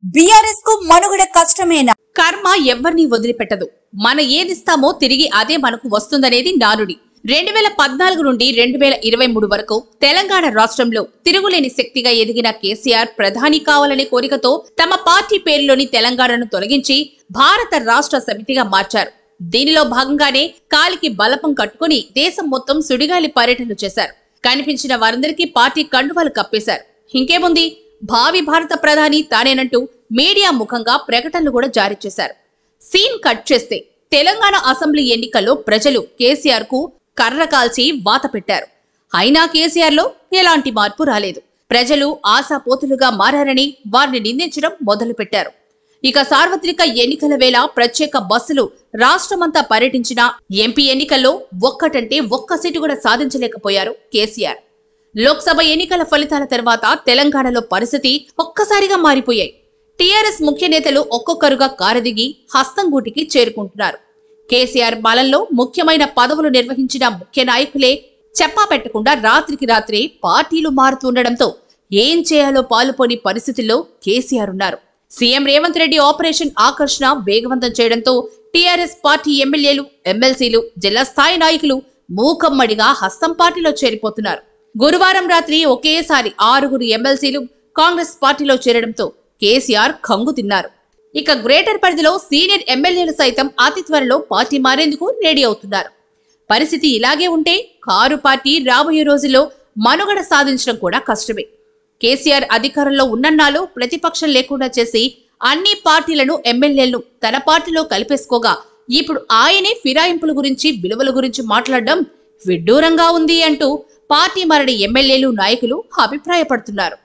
BRS కు మనుగడ కష్టమేనా కర్మ ఎవ్వరిని వదిలిపెట్టదు మన ఏదిస్తామో తిరిగి అదే మనకు వస్తుందనేది నానుడి రెండు వేల పద్నాలుగు నుండి రెండు వేల ఇరవై మూడు వరకు తెలంగాణ రాష్ట్రంలో తిరుగులేని శక్తిగా ఎదిగిన కేసీఆర్ ప్రధాని కావాలనే కోరికతో తమ పార్టీ పేరులోని తెలంగాణను తొలగించి భారత రాష్ట్ర సమితిగా మార్చారు దీనిలో భాగంగానే కాలికి బలపం కట్టుకుని దేశం మొత్తం సుడిగాలి పర్యటనలు చేశారు కనిపించిన వారందరికీ పార్టీ కండువాలు కప్పేశారు ఇంకేముంది భావి భారత ప్రధాని తానేనంటూ మీడియా ముఖంగా ప్రకటనలు కూడా జారీ చేశారు సీన్ కట్ చేస్తే తెలంగాణ అసెంబ్లీ ఎన్నికల్లో ప్రజలు కేసీఆర్ కు కర్ర కాల్చి వాత పెట్టారు అయినా కేసీఆర్ లో ఎలాంటి మార్పు రాలేదు ప్రజలు ఆశాపోతులుగా మారారని వారిని నిందించడం మొదలుపెట్టారు ఇక సార్వత్రిక ఎన్నికల వేళ ప్రత్యేక బస్సులు రాష్ట్రమంతా పర్యటించిన ఎంపీ ఎన్నికల్లో ఒక్కటంటే ఒక్క సీటు కూడా సాధించలేకపోయారు కేసీఆర్ లోక్సభ ఎన్నికల ఫలితాల తర్వాత తెలంగాణలో పరిస్థితి ఒక్కసారిగా మారిపోయాయి టీఆర్ఎస్ ముఖ్య నేతలు ఒక్కొక్కరుగా కారదిగి హస్తంగూటికి చేరుకుంటున్నారు కేసీఆర్ పాలనలో ముఖ్యమైన పదవులు నిర్వహించిన ముఖ్య నాయకులే చెప్పా పెట్టకుండా రాత్రికి రాత్రే పార్టీలు మారుతుండడంతో ఏం చేయాలో పాలుపోని పరిస్థితుల్లో కేసీఆర్ ఉన్నారు సీఎం రేవంత్ రెడ్డి ఆపరేషన్ ఆకర్షణ వేగవంతం చేయడంతో టీఆర్ఎస్ పార్టీ ఎమ్మెల్యేలు ఎమ్మెల్సీలు జిల్లా స్థాయి నాయకులు మూకమ్మడిగా హస్తం పార్టీలో చేరిపోతున్నారు గురువారం రాత్రి ఒకేసారి ఆరుగురు ఎమ్మెల్సీలు కాంగ్రెస్ పార్టీలో చేరడంతో కేసీఆర్ కంగు తిన్నారు ఇక గ్రేటర్ పరిధిలో సీనియర్ ఎమ్మెల్యేలు సైతం అతి త్వరలో పార్టీ మారేందుకు రెడీ అవుతున్నారు పరిస్థితి ఇలాగే ఉంటే కారు పార్టీ రాబోయే రోజుల్లో మనుగడ సాధించడం కూడా కష్టమే కేసీఆర్ అధికారంలో ఉన్నన్నాళ్ళు ప్రతిపక్షం లేకుండా చేసి అన్ని పార్టీలను ఎమ్మెల్యేలను తన పార్టీలో కలిపేసుకోగా ఇప్పుడు ఆయనే ఫిరాయింపుల గురించి విలువల గురించి మాట్లాడడం విడ్డూరంగా ఉంది అంటూ పార్టీ మారని ఎమ్మెల్యేలు నాయకులు అభిప్రాయపడుతున్నారు